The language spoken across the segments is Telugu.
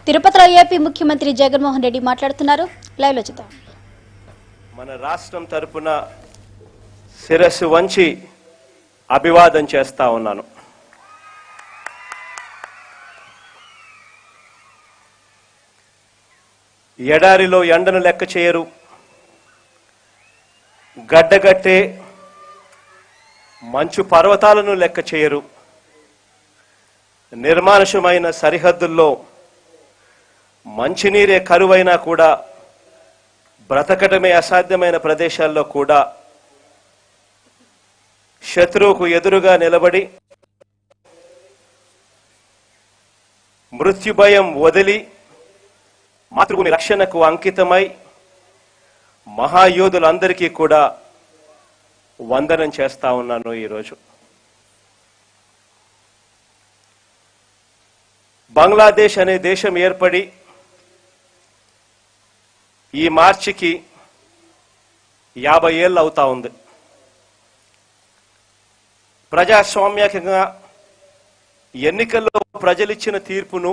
తిరుపతిలో ఏపీ ముఖ్యమంత్రి జగన్మోహన్ రెడ్డి మాట్లాడుతున్నారు లైవ్ లో చూద్దాం మన రాష్ట్రం తరపున శిరస్సు వంచి అభివాదం చేస్తా ఉన్నాను ఎడారిలో ఎండను లెక్క చేయరు గడ్డగట్టే మంచు పర్వతాలను లెక్క చేయరు నిర్మానుషమైన సరిహద్దుల్లో మంచినీరే కరువైనా కూడా బ్రతకటమే అసాధ్యమైన ప్రదేశాల్లో కూడా శత్రువుకు ఎదురుగా నిలబడి మృత్యుభయం వదిలి మాతృభూమి రక్షణకు అంకితమై మహాయోధులందరికీ కూడా వందనం చేస్తా ఉన్నాను ఈరోజు బంగ్లాదేశ్ అనే దేశం ఏర్పడి ఈ మార్చికి యాభై ఏళ్ళు అవుతా ఉంది ప్రజాస్వామ్యకంగా ఎన్నికల్లో ప్రజలిచ్చిన తీర్పును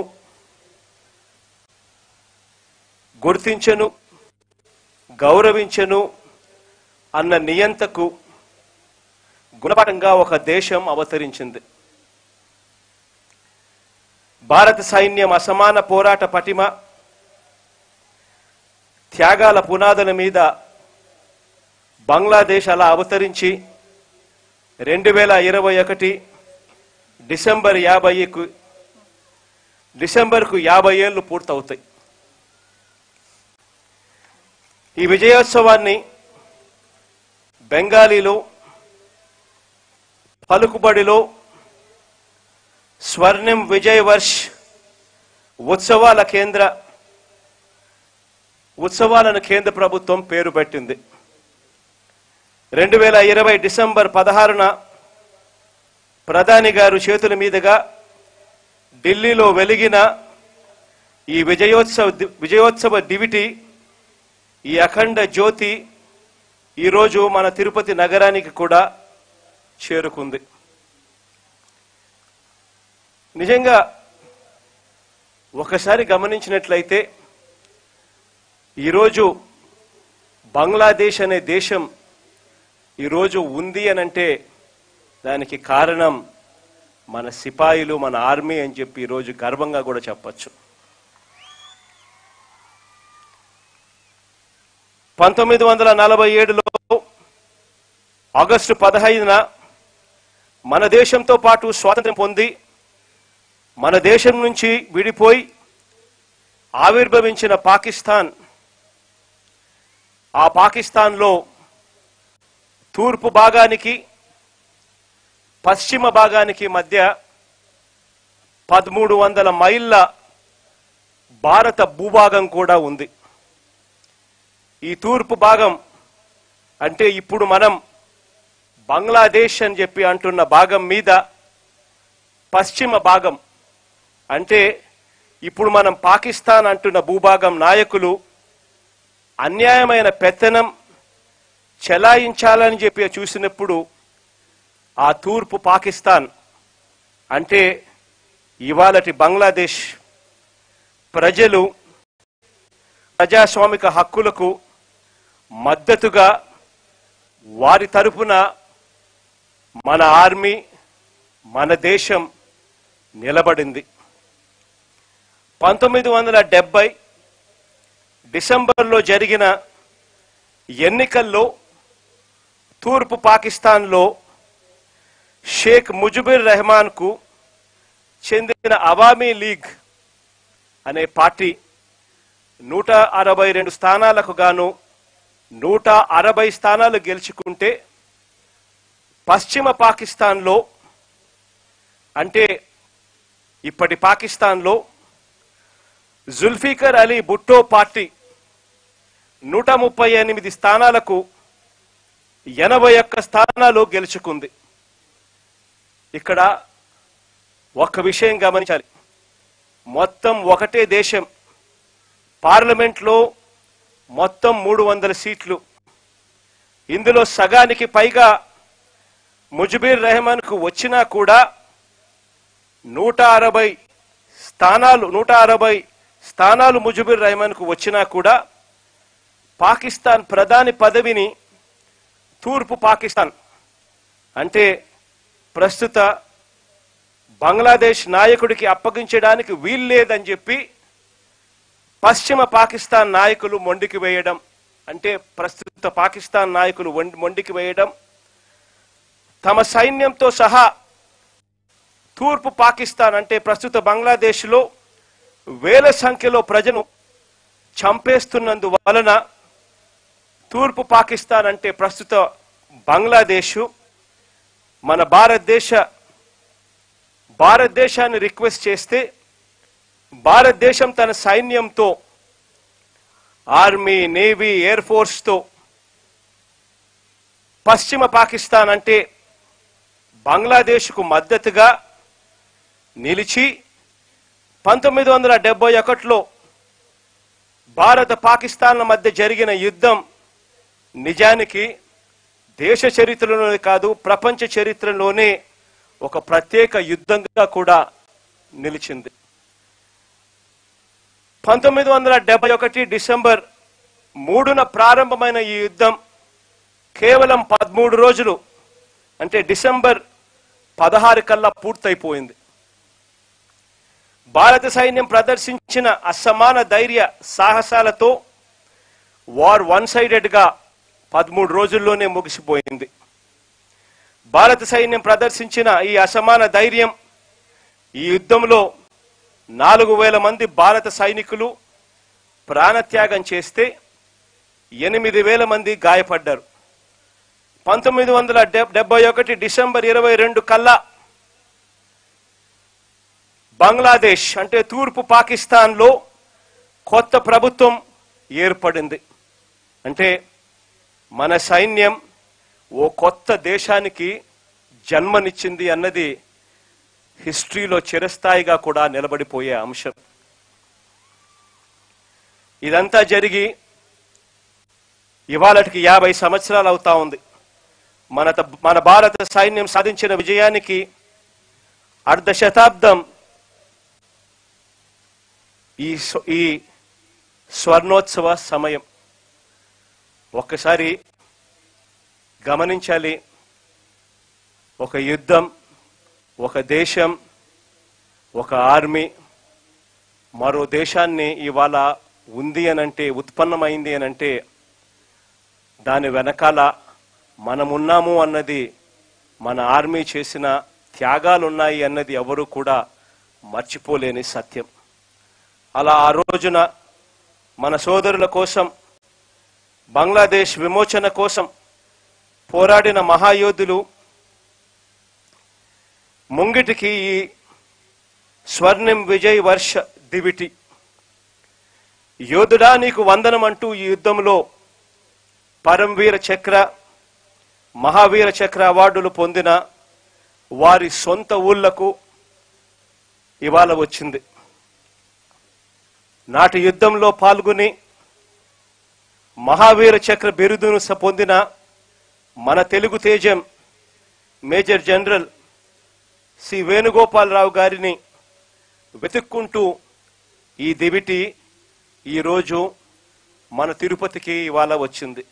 గుర్తించను గౌరవించను అన్న నియంతకు గుణపాఠంగా ఒక దేశం అవతరించింది భారత సైన్యం అసమాన పోరాట పటిమ త్యాగాల పునాదుల మీద బంగ్లాదేశ్ అలా అవతరించి రెండు వేల ఇరవై ఒకటి డిసెంబర్ యాభైకు డిసెంబర్కు యాభై ఏళ్ళు పూర్తవుతాయి ఈ విజయోత్సవాన్ని బెంగాలీలో పలుకుబడిలో స్వర్ణిం విజయ్ వర్ష్ ఉత్సవాల కేంద్ర ఉత్సవాలను కేంద్ర ప్రభుత్వం పేరు పెట్టింది రెండు వేల ఇరవై డిసెంబర్ పదహారున ప్రధాని గారు చేతుల మీదుగా ఢిల్లీలో వెలిగిన ఈ విజయోత్సవ విజయోత్సవ డివిటీ ఈ అఖండ జ్యోతి ఈరోజు మన తిరుపతి నగరానికి కూడా చేరుకుంది నిజంగా ఒకసారి గమనించినట్లయితే ఈరోజు బంగ్లాదేశ్ అనే దేశం ఈరోజు ఉంది అని అంటే దానికి కారణం మన సిపాయిలు మన ఆర్మీ అని చెప్పి ఈరోజు గర్వంగా కూడా చెప్పచ్చు పంతొమ్మిది వందల నలభై ఏడులో ఆగస్టు పదహైదున మన దేశంతో పాటు స్వాతంత్ర్యం పొంది మన దేశం నుంచి విడిపోయి ఆవిర్భవించిన పాకిస్తాన్ ఆ పాకిస్తాన్లో తూర్పు భాగానికి పశ్చిమ భాగానికి మధ్య పదమూడు వందల మైళ్ళ భారత భూభాగం కూడా ఉంది ఈ తూర్పు భాగం అంటే ఇప్పుడు మనం బంగ్లాదేశ్ అని చెప్పి అంటున్న భాగం మీద పశ్చిమ భాగం అంటే ఇప్పుడు మనం పాకిస్తాన్ అంటున్న భూభాగం నాయకులు అన్యాయమైన పెత్తనం చెలాయించాలని చెప్పి చూసినప్పుడు ఆ తూర్పు పాకిస్తాన్ అంటే ఇవాళటి బంగ్లాదేశ్ ప్రజలు ప్రజాస్వామిక హక్కులకు మద్దతుగా వారి తరపున మన ఆర్మీ మన దేశం నిలబడింది పంతొమ్మిది వందల డెబ్బై డిసెంబర్లో జరిగిన ఎన్నికల్లో తూర్పు పాకిస్తాన్లో షేక్ ముజిబుర్ రెహమాన్కు చెందిన అవామీ లీగ్ అనే పార్టీ నూట అరవై రెండు స్థానాలకు గాను నూట అరవై స్థానాలు గెలుచుకుంటే పశ్చిమ పాకిస్తాన్లో అంటే ఇప్పటి పాకిస్తాన్లో జుల్ఫికర్ అలీ భుట్టో పార్టీ నూట ముప్పై ఎనిమిది స్థానాలకు ఎనభై ఒక్క స్థానాలు గెలుచుకుంది ఇక్కడ ఒక్క విషయం గమనించాలి మొత్తం ఒకటే దేశం పార్లమెంట్లో మొత్తం మూడు వందల సీట్లు ఇందులో సగానికి పైగా ముజిబీర్ రెహమాన్కు వచ్చినా కూడా నూట అరవై స్థానాలు నూట అరవై స్థానాలు ముజుబుర్ రెహమాన్కు వచ్చినా కూడా పాకిస్తాన్ ప్రధాని పదవిని తూర్పు పాకిస్తాన్ అంటే ప్రస్తుత బంగ్లాదేశ్ నాయకుడికి అప్పగించడానికి వీల్లేదని చెప్పి పశ్చిమ పాకిస్తాన్ నాయకులు మొండికి వేయడం అంటే ప్రస్తుత పాకిస్తాన్ నాయకులు మొండి- మొండికి వేయడం తమ సైన్యంతో సహా తూర్పు పాకిస్తాన్ అంటే ప్రస్తుత బంగ్లాదేశ్లో వేల సంఖ్యలో ప్రజను చంపేస్తున్నందువలన తూర్పు పాకిస్తాన్ అంటే ప్రస్తుత బంగ్లాదేశ్ మన భారతదేశ భారతదేశాన్ని రిక్వెస్ట్ చేస్తే భారతదేశం తన సైన్యంతో ఆర్మీ నేవీ ఎయిర్ ఫోర్స్తో పశ్చిమ పాకిస్తాన్ అంటే బంగ్లాదేశ్కు మద్దతుగా నిలిచి పంతొమ్మిది వందల డెబ్బై ఒకటిలో భారత పాకిస్తాన్ల మధ్య జరిగిన యుద్ధం నిజానికి దేశ చరిత్రలోనే కాదు ప్రపంచ చరిత్రలోనే ఒక ప్రత్యేక యుద్ధంగా కూడా నిలిచింది పంతొమ్మిది వందల డెబ్బై ఒకటి డిసెంబర్ మూడున ప్రారంభమైన ఈ యుద్ధం కేవలం పదమూడు రోజులు అంటే డిసెంబర్ పదహారు కల్లా పూర్తయిపోయింది భారత సైన్యం ప్రదర్శించిన అసమాన ధైర్య సాహసాలతో వార్ వన్ సైడెడ్గా పదమూడు రోజుల్లోనే ముగిసిపోయింది భారత సైన్యం ప్రదర్శించిన ఈ అసమాన ధైర్యం ఈ యుద్ధంలో నాలుగు వేల మంది భారత సైనికులు ప్రాణత్యాగం చేస్తే ఎనిమిది వేల మంది గాయపడ్డారు పంతొమ్మిది వందల డెబ్బై ఒకటి డిసెంబర్ ఇరవై రెండు కల్లా బంగ్లాదేశ్ అంటే తూర్పు పాకిస్తాన్లో కొత్త ప్రభుత్వం ఏర్పడింది అంటే మన సైన్యం ఓ కొత్త దేశానికి జన్మనిచ్చింది అన్నది హిస్టరీలో చిరస్థాయిగా కూడా నిలబడిపోయే అంశం ఇదంతా జరిగి ఇవాళకి యాభై సంవత్సరాలు అవుతా ఉంది మన త- మన భారత సైన్యం సాధించిన విజయానికి అర్ధ శతాబ్దం ఈ స్వ- ఈ స్వర్ణోత్సవ సమయం ఒక్కసారి గమనించాలి ఒక యుద్ధం ఒక దేశం ఒక ఆర్మీ మరో దేశాన్ని ఇవాళ ఉంది అనంటే ఉత్పన్నమైంది అనంటే దాని వెనకాల మనమున్నాము అన్నది మన ఆర్మీ చేసిన త్యాగాలు ఉన్నాయి అన్నది ఎవరు కూడా మర్చిపోలేని సత్యం అలా ఆ రోజున మన సోదరుల కోసం బంగ్లాదేశ్ విమోచన కోసం పోరాడిన మహాయోధులు ముంగిటికి ఈ స్వర్ణిం విజయ్ వర్ష దివిటి యోధుడా నీకు వందనం అంటూ ఈ యుద్ధంలో పరంవీర చక్ర మహావీర చక్ర అవార్డులు పొందిన వారి సొంత ఊళ్ళకు ఇవాళ వచ్చింది నాటి యుద్ధంలో పాల్గొని మహావీర చక్ర బిరుదును స- పొందిన మన తెలుగు తేజం మేజర్ జనరల్ సి వేణుగోపాలరావు గారిని వెతుక్కుంటూ ఈ దివిటి ఈరోజు మన తిరుపతికి ఇవాళ వచ్చింది